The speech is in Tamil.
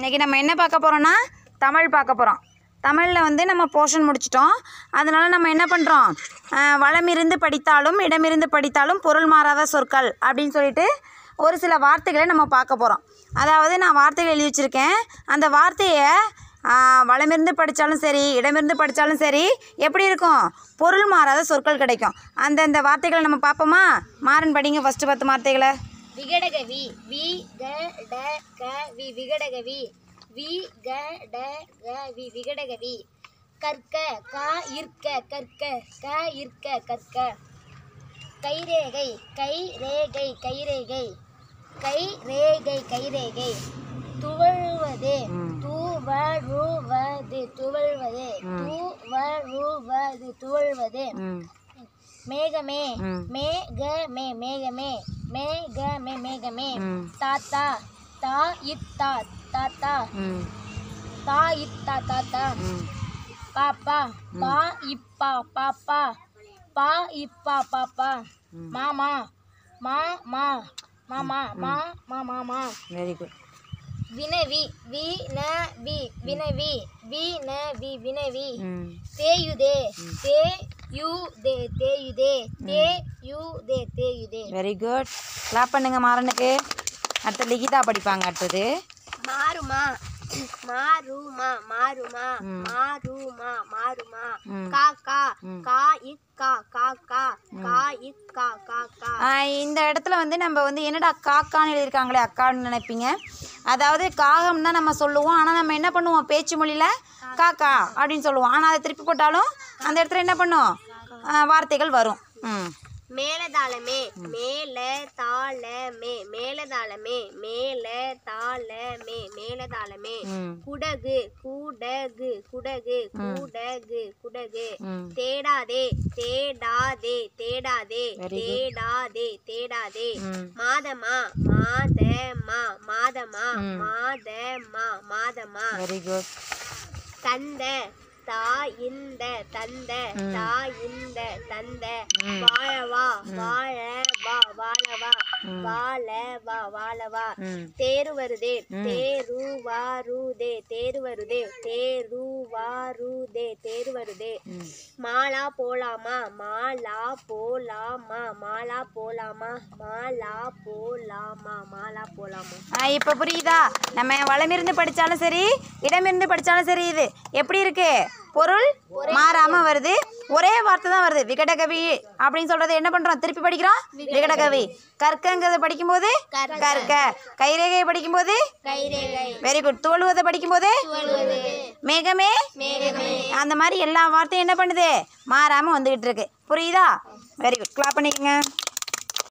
இன்றைக்கி நம்ம என்ன பார்க்க போகிறோன்னா தமிழ் பார்க்க போகிறோம் தமிழில் வந்து நம்ம போர்ஷன் முடிச்சிட்டோம் அதனால் நம்ம என்ன பண்ணுறோம் வளமிருந்து படித்தாலும் இடமிருந்து படித்தாலும் பொருள் மாறாத சொற்கள் அப்படின்னு சொல்லிட்டு ஒரு சில வார்த்தைகளை நம்ம பார்க்க போகிறோம் அதாவது நான் வார்த்தைகள் எழுதி வச்சுருக்கேன் அந்த வார்த்தையை ஆஹ், வளமிருந்து படித்தாலும் சரி இடமிருந்து படித்தாலும் சரி எப்படி இருக்கும் பொருள் மாறாத சொற்கள் கிடைக்கும் அந்தந்த வார்த்தைகளை நம்ம பார்ப்போமா மாறன் படிங்க ஃபஸ்ட்டு பத்து வார்த்தைகளை விகடகவி வி க ட க வி விகடகவி வி க ட க வி விகடகவி கற்க கா இற்க கற்க க இற்க கற்க கைரேகை கை ரேகை கைரேகை கை ரேகை கைரேகை துவழ்வது துவழுவது துவழ்வது துவழுவது துவழ்வது ம் மேகமே ம். மேகமே மேகமே மேகமே மேகமே ம். தாத்தா தா இத்தா தாத்தா ம் தா இத்தா தாத்தா ம் பாப்பா பா இப்பா பாப்பா பா இப்பா பாப்பா மாமா மா மா மாமா மா மா மாமா வெரி குட் வினவி வி ந வி வினவி வி ந வி வினவி ம் தேயுதே தே யு தே தேயுதே தே யு தே தேயுதே வெரி குட் கிளாப் பண்ணுங்க மாறனுக்கு அடுத்து லிகிதா படிப்பாங்க அடுத்தது மாறுமா மாறுமா மாறுமா ம். மாறுமா மாறுமா ம். காக்கா ம். கா இக்கா காக்கா கா இக்கா காக்கா ஆஹ் இந்த இடத்துல வந்து நம்ம வந்து என்னடா காக்கான்னு எழுதியிருக்காங்களே அக்கான்னு நினைப்பீங்க அதாவது காகம் தான் நம்ம சொல்லுவோம் ஆனால் நம்ம என்ன பண்ணுவோம் பேச்சு மொழியில் காக்கா அப்படின்னு சொல்லுவோம் ஆனால் அதை திருப்பி போட்டாலும் அந்த இடத்துல என்ன பண்ணும் ஆஹ் வார்த்தைகள் வரும் ம் மேலதாளமே மேல தாளமே மேலதாளமே மேல தாளமே மேலதாளமே ம் குடகு குடகு குடகு குடகு குடகு ம் தேடாதே தேடாதே தேடாதே Very good. தேடாதே தேடாதே ம் மாதமா மாதமா மாதமா ம். மாதமா மாதமா வெரி குட் தந்த தா இந்த தந்த ம். தா இந்த தந்த ம். வாழவா வாழ வா வாழவா ம். வாழ வா வாழவா ம் தேரு வருதே ம். தேரு வாருதே தேரு வருதே தேரு வாருதே தேரு வருதே ம் மாலா போலாமா மாலா போலாமா மாலா போலாமா மாலா போலாமா மாலா போலாமா இப்போ புரியுதா நம்ம வளமிருந்து படித்தாலும் சரி இடமிருந்து படித்தாலும் சரி இது எப்படி இருக்கு பொருள் மாறாமல் வருது ஒரே வார்த்தை தான் வருது விகடகவி அப்படின்னு சொல்றது என்ன பண்ணுறோம் திருப்பி படிக்கிறோம் விகடகவி கற்கங்கிறத படிக்கும்போது கற்க கைரேகையை படிக்கும்போது கைரேகை வெரி குட் தோழுவதை படிக்கும்போது மேகமே அந்த மாதிரி எல்லா வார்த்தையும் என்ன பண்ணுது மாறாமல் வந்துக்கிட்டு இருக்கு புரியுதா வெரி குட் கிளாப் பண்ணிக்கங்க